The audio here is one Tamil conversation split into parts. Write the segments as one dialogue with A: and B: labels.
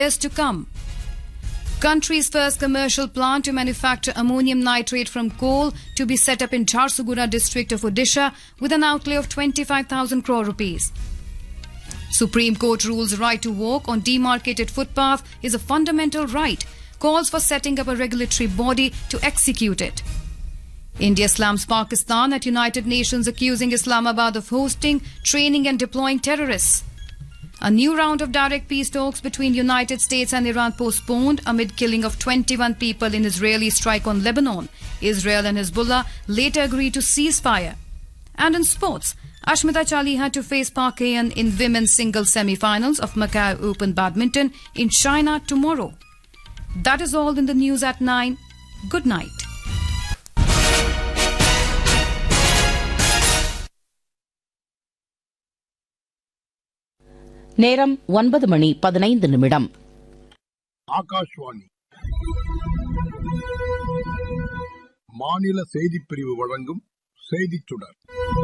A: years to come. Country's first commercial plant to manufacture ammonium nitrate from coal to be set up in Jharsuguda district of Odisha with an outlay of 25,000 crore rupees. Supreme Court rules right to walk on demarcated footpath is a fundamental right, calls for setting up a regulatory body to execute it. India slams Pakistan at United Nations accusing Islamabad of hosting, training and deploying terrorists. A new round of direct peace talks between United States and Iran postponed amid killing of 21 people in Israeli strike on Lebanon. Israel and Hezbollah later agreed to ceasefire. And in sports, Ashmita Chali had to face Park Hae-in in women's singles semi-finals of Macau Open Badminton in China tomorrow. That is all in the news at 9. Good night.
B: நேரம் ஒன்பது மணி பதினைந்து நிமிடம்
C: ஆகாஷ்வாணி மாநில செய்திப் பிரிவு வழங்கும் செய்திச் சுடர்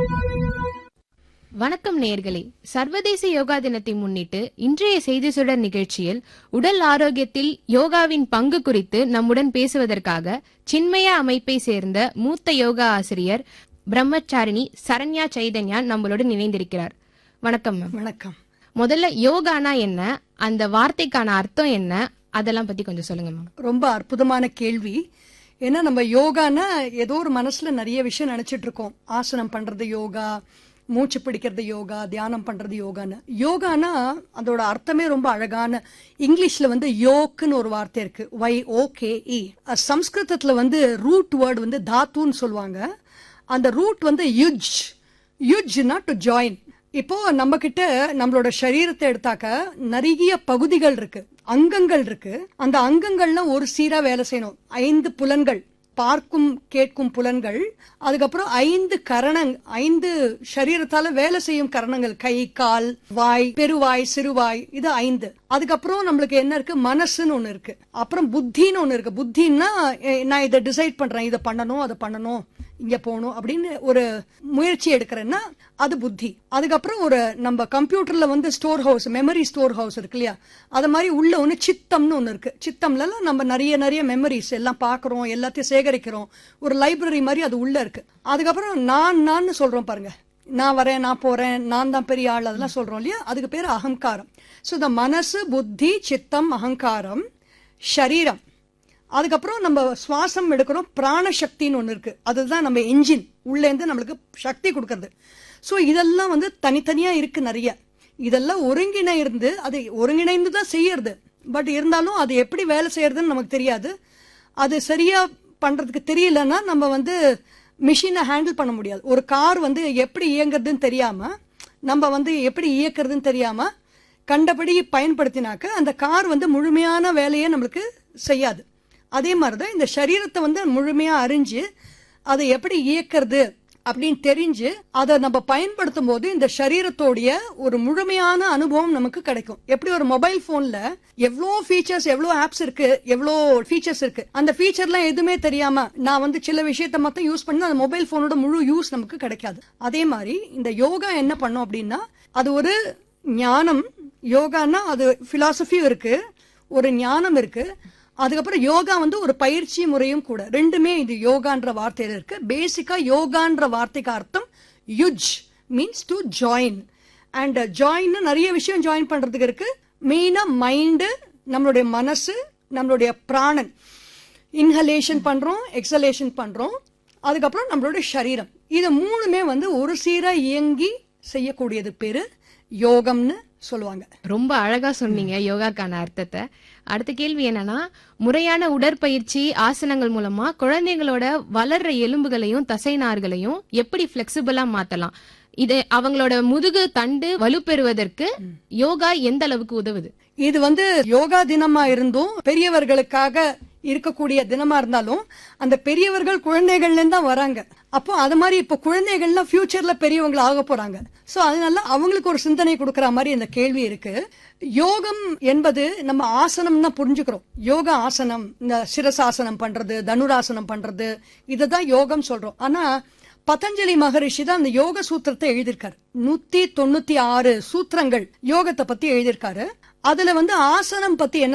D: வணக்கம் நேயர்களே சர்வதேச யோகா தினத்தை முன்னிட்டு இன்றைய செய்தி சுடர் நிகழ்ச்சியில் உடல் ஆரோக்கியத்தில் யோகாவின் பங்கு குறித்து நம்முடன் பேசுவதற்காக சின்மய அமைப்பை சேர்ந்த மூத்த யோகா ஆசிரியர் பிரம்மச்சாரிணி சரண்யா சைதன்யா நம்மளுடன் இணைந்திருக்கிறார் வணக்கம் மேம்
E: வணக்கம்
D: முதல்ல யோகானா என்ன அந்த வார்த்தைக்கான அர்த்தம் என்ன அதெல்லாம் பத்தி கொஞ்சம் சொல்லுங்க மேம்
E: ரொம்ப அற்புதமான கேள்வி ஏன்னா நம்ம யோகானா ஏதோ ஒரு மனசுல நிறைய விஷயம் நினைச்சிட்டு இருக்கோம் ஆசனம் பண்றது யோகா மூச்சு பிடிக்கிறது யோகா தியானம் பண்றது யோகான்னு யோகானா அதோட அர்த்தமே ரொம்ப அழகான இங்கிலீஷ்ல வந்து யோக்குன்னு ஒரு வார்த்தை இருக்கு வை ஓகே இ சம்ஸ்கிருதத்துல வந்து ரூட் வேர்டு வந்து தாத்துன்னு சொல்லுவாங்க அந்த ரூட் வந்து யுஜ் யுஜ்னா டு ஜாயின் இப்போ நம்ம கிட்ட நம்மளோட சரீரத்தை எடுத்தாக்க நிறைய பகுதிகள் இருக்கு அங்கங்கள் இருக்கு அந்த அங்கங்கள்லாம் ஒரு சீரா வேலை செய்யணும் ஐந்து புலன்கள் பார்க்கும் கேட்கும் புலன்கள் அதுக்கப்புறம் ஐந்து கரணங் ஐந்து சரீரத்தால வேலை செய்யும் கரணங்கள் கை கால் வாய் பெருவாய் சிறுவாய் இது ஐந்து அதுக்கப்புறம் நம்மளுக்கு என்ன இருக்கு மனசுன்னு ஒண்ணு இருக்கு அப்புறம் புத்தின்னு ஒண்ணு இருக்கு புத்தின்னா எ- நான் இதை டிசைட் பண்றேன் இதை பண்ணணும் அதை பண்ணணும் இங்க போகணும் அப்படின்னு ஒரு முயற்சி எடுக்கிறேன்னா அது புத்தி அதுக்கப்புறம் ஒரு நம்ம கம்ப்யூட்டர்ல வந்து store house memory store house இருக்கு இல்லையா அது மாதிரி உள்ள ஒன்று சித்தம்னு ஒன்று இருக்கு சித்தம்ல நம்ம நிறைய நிறைய மெமரிஸ் எல்லாம் பார்க்குறோம் எல்லாத்தையும் சேகரிக்கிறோம் ஒரு லைப்ரரி மாதிரி அது உள்ள இருக்கு அதுக்கப்புறம் நான் நான் சொல்றோம் பாருங்க நான் வரேன் நான் போறேன் நான் தான் பெரிய ஆள் அதெல்லாம் சொல்றோம் இல்லையா அதுக்கு பேர் அகங்காரம் ஸோ இந்த மனசு புத்தி சித்தம் அகங்காரம் ஷரீரம் அதுக்கப்புறம் நம்ம சுவாசம் எடுக்கிறோம் பிராணசக்தின்னு ஒன்று இருக்கு அதுதான் நம்ம என்ஜின் உள்ளேருந்து நம்மளுக்கு சக்தி கொடுக்கறது ஸோ இதெல்லாம் வந்து தனித்தனியா இருக்கு நிறைய இதெல்லாம் ஒருங்கிணைந்து அது ஒருங்கிணைந்து தான் செய்யறது பட் இருந்தாலும் அது எப்படி வேலை செய்யறதுன்னு நமக்கு தெரியாது அது சரியா பண்றதுக்கு தெரியலன்னா நம்ம வந்து மிஷினை ஹேண்டில் பண்ண முடியாது ஒரு கார் வந்து எப்படி இயங்குறதுன்னு தெரியாம நம்ம வந்து எப்படி இயக்குறதுன்னு தெரியாம கண்டபடி பயன்படுத்தினாக்க அந்த கார் வந்து முழுமையான வேலையை நம்மளுக்கு செய்யாது அதே மாதிரி தான் இந்த சரீரத்தை வந்து முழுமையா அறிஞ்சு அதை எப்படி இயக்கிறது அப்படின்னு தெரிஞ்சு அதை நம்ம பயன்படுத்தும் போது இந்த சரீரத்தோடைய ஒரு முழுமையான அனுபவம் நமக்கு கிடைக்கும் எப்படி ஒரு மொபைல் போன்ல எவ்வளோ ஃபீச்சர்ஸ் எவ்வளோ ஆப்ஸ் இருக்கு எவ்வளோ ஃபீச்சர்ஸ் இருக்கு அந்த ஃபீச்சர்லாம் எதுவுமே தெரியாம நான் வந்து சில விஷயத்த மட்டும் யூஸ் பண்ணி அந்த மொபைல் போனோட முழு யூஸ் நமக்கு கிடைக்காது அதே மாதிரி இந்த யோகா என்ன பண்ணும் அப்படின்னா அது ஒரு ஞானம் யோகான்னா அது பிலாசபியும் இருக்கு ஒரு ஞானம் இருக்கு அதுக்கப்புறம் யோகா வந்து ஒரு பயிற்சி முறையும் கூட ரெண்டுமே இது யோகான்ற வார்த்தையில இருக்கு பேசிக்கா யோகான்ற வார்த்தைக்கு அர்த்தம் யுஜ் means to join and join நிறைய விஷயம் ஜாயின் பண்றதுக்கு இருக்கு மெயினா மைண்டு நம்மளுடைய மனசு நம்மளுடைய பிராணன் இன்ஹலேஷன் பண்றோம் எக்ஸலேஷன் பண்றோம் அதுக்கப்புறம் நம்மளுடைய சரீரம் இது மூணுமே வந்து ஒரு சீரா இயங்கி செய்யக்கூடியது பேரு யோகம்னு சொல்லுவாங்க
D: ரொம்ப அழகா சொன்னீங்க யோகாக்கான அர்த்தத்தை அடுத்த கேள்வி என்னன்னா முறையான உடற்பயிற்சி ஆசனங்கள் மூலமா குழந்தைங்களோட வளர்ற எலும்புகளையும் தசைநார்களையும் எப்படி பிளெக்சிபிளா மாத்தலாம் இது அவங்களோட முதுகு தண்டு வலுப்பெறுவதற்கு யோகா எந்த அளவுக்கு உதவுது
E: இது வந்து யோகா தினமா இருந்தும் பெரியவர்களுக்காக இருக்கக்கூடிய தினமா இருந்தாலும் அந்த பெரியவர்கள் குழந்தைகள்ல இருந்து தான் வராங்க அப்போ அது மாதிரி இப்போ குழந்தைகள்லாம் ஃபியூச்சர்ல பெரியவங்கள ஆக போறாங்க சோ அதனால அவங்களுக்கு ஒரு சிந்தனை கொடுக்கற மாதிரி இந்த கேள்வி இருக்கு யோகம் என்பது நம்ம ஆசனம் தான் புரிஞ்சுக்கிறோம் யோகா ஆசனம் இந்த சிரசாசனம் பண்றது தனுராசனம் பண்றது இதுதான் யோகம் சொல்றோம் ஆனா பதஞ்சலி மகரிஷி தான் அந்த யோக சூத்திரத்தை எழுதியிருக்காரு நூத்தி தொண்ணூத்தி ஆறு சூத்திரங்கள் யோகத்தை பத்தி எழுதியிருக்காரு அதுல வந்து ஆசனம் பத்தி என்ன